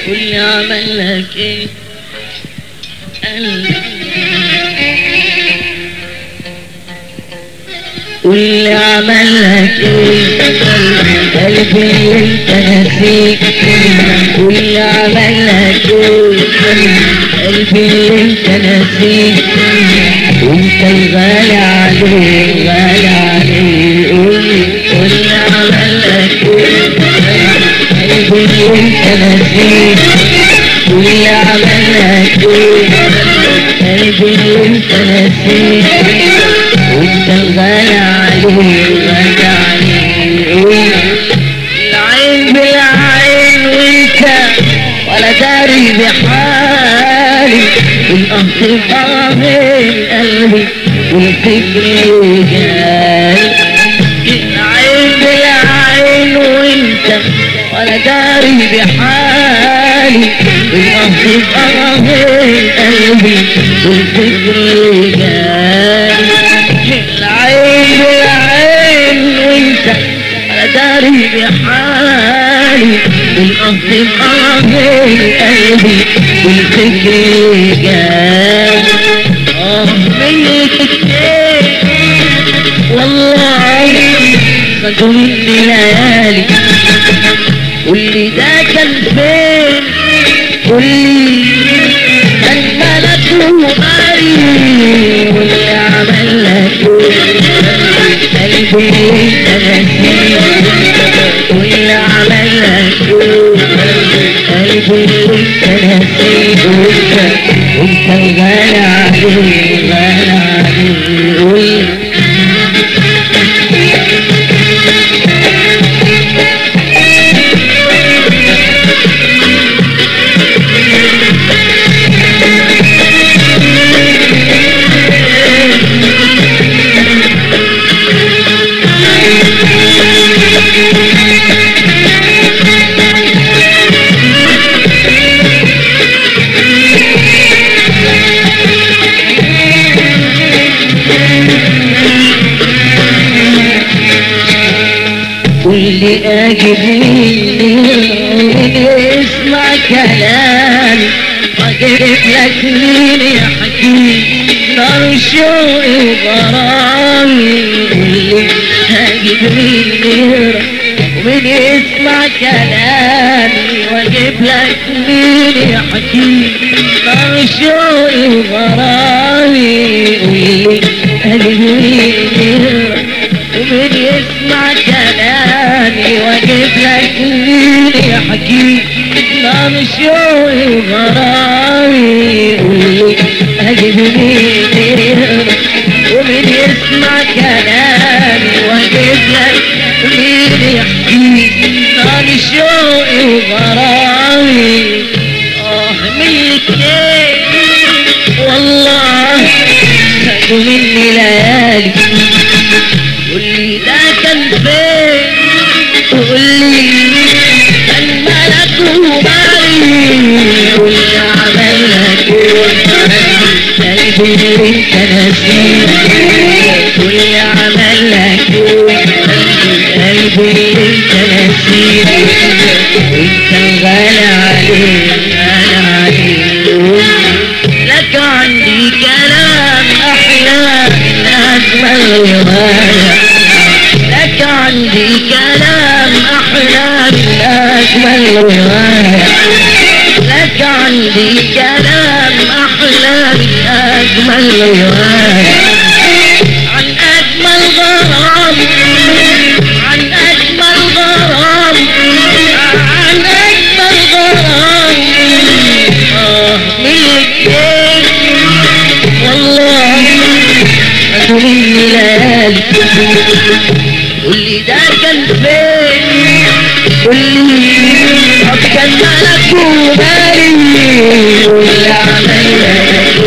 واللي عمل لك ايه قلبي واللي عمل لك ايه قلبي اللي انت نسيك واللي عمل لك ايه قلبي اللي انت نسيك وانت الغالي عليه غالي عليه قولي واللي عمل لك ايه قلبي اللي انت نسيك واللي عمل لك ايه قلبي اللي انت نسيك وانت الغالي عليه غالي عليه قولي العين بالعين وانت ولا داري بحالي القهر فاهم قلبي والفكر جاي العين بالعين وانت ولا داري بحالي القهر فاهم قلبي والفكر جاي العين بالعين وانت ولا داري بحالي القهر فاهم قلبي والفكر جاي اه منك كتير والله خدوا مني ليالي واللي ده كان فين واللي كان ملك ومالي واللي عمل لك إيه؟ قلبي انت نسيت واللي عمل لك إيه؟ قلبي انت نسيت وانت وانت الغالي عليه غالي عليه قولي واللي اجري اسمع كلامي واجيب لك مين يحكي نار شوقي وغرامي واللي اجري ومن يسمع كلامي واجيب لك مين يحكي نار شوقي وغرامي واللي اجري ومن يسمع كلامي واجيب لك مين يحكي نار شوقي وغرامي واللي اجيب مين ومن يسمع كلامي واجيب لك مين يحكي نار شوقي وغرامي اه منك ايه والله خدوا مني ليالي واللي ده كان فين واللي كان ملك ومالي واللي عمل لك ايه قلبي انت نسيت واللي عمل لك ايه قلبي انت نسيت انت الغالي عليه غالي عليه لك عندي كلام احلى من اجمل روايه لك عندي كلام احلى من اجمل روايه لك عندي كلام احلى من اجمل روايه عن اجمل غرام عن اجمل غرام عن اجمل غرام اه ملك والله خدوا مني ليالي واللي ده كان فين واللي طب كان ملك وبالي واللي عمل لك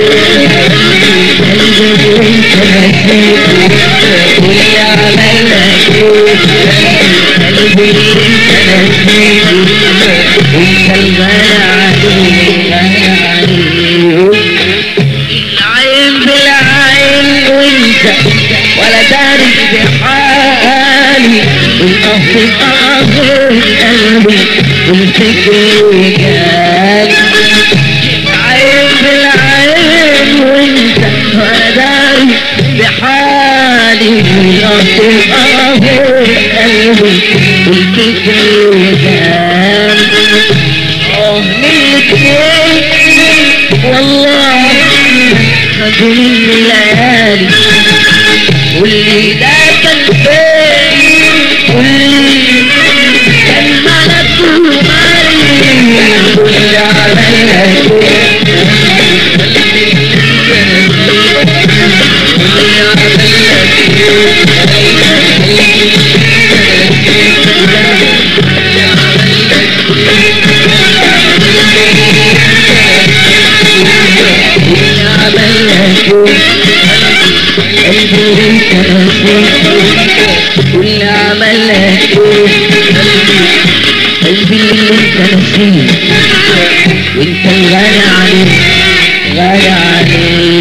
قلبي وانت نسيت واللي عمل لك قلبي انت نسيت وانت الغالي عليه غالي عليه العين بالعين وانت ولا داري بحالي والقهر قهر قلبي والفكر جاي تبقى قلبي الفكر والدم اه من الاتنين والله خدوا مني الليالي واللي ده كان فين واللي كان ملك ومالي واللي عليا واللي عملنا قلبي اللي انت نسيه وانت الغالي عليه غالي عليه